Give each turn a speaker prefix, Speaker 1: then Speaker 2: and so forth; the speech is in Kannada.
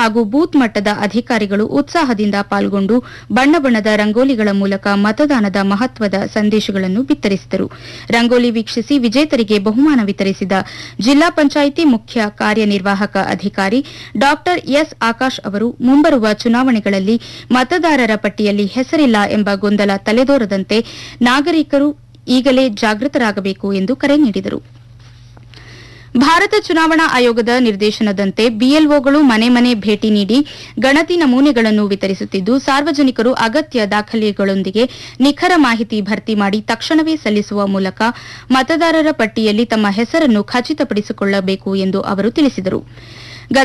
Speaker 1: ಹಾಗೂ ಬೂತ್ ಮಟ್ಟದ ಅಧಿಕಾರಿಗಳು ಉತ್ಸಾಹದಿಂದ ಪಾಲ್ಗೊಂಡು ಬಣ್ಣ ಬಣ್ಣದ ರಂಗೋಲಿಗಳ ಮೂಲಕ ಮತದಾನದ ಮಹತ್ವದ ಸಂದೇಶಗಳನ್ನು ಬಿತ್ತರಿಸಿದರು ರಂಗೋಲಿ ವೀಕ್ಷಿಸಿ ವಿಜೇತರಿಗೆ ಬಹುಮಾನ ವಿತರಿಸಿದ ಜಿಲ್ಲಾ ಪಂಚಾಯಿತಿ ಮುಖ್ಯ ಕಾರ್ಯನಿರ್ವಾಹಕ ಅಧಿಕಾರಿ ಡಾ ಎಸ್ ಆಕಾಶ್ ಅವರು ಮುಂಬರುವ ಚುನಾವಣೆಗಳಲ್ಲಿ ಮತದಾರರ ಪಟ್ಟಿಯಲ್ಲಿ ಹೆಸರಿಲ್ಲ ಎಂಬ ಗೊಂದಲ ತಲೆದೋರದಂತೆ ನಾಗರಿಕರು ಈಗಲೇ ಜಾಗೃತರಾಗಬೇಕು ಎಂದು ಕರೆ ನೀಡಿದರು ಭಾರತ ಚುನಾವಣಾ ಆಯೋಗದ ನಿರ್ದೇಶನದಂತೆ ಬಿಎಲ್ಒಗಳು ಮನೆ ಮನೆ ಭೇಟಿ ನೀಡಿ ಗಣತಿ ನಮೂನೆಗಳನ್ನು ವಿತರಿಸುತ್ತಿದ್ದು ಸಾರ್ವಜನಿಕರು ಅಗತ್ಯ ದಾಖಲೆಗಳೊಂದಿಗೆ ನಿಖರ ಮಾಹಿತಿ ಭರ್ತಿ ಮಾಡಿ ತಕ್ಷಣವೇ ಸಲ್ಲಿಸುವ ಮೂಲಕ ಮತದಾರರ ಪಟ್ಟಿಯಲ್ಲಿ ತಮ್ಮ ಹೆಸರನ್ನು ಖಚಿತಪಡಿಸಿಕೊಳ್ಳಬೇಕು ಎಂದು ಅವರು ತಿಳಿಸಿದರು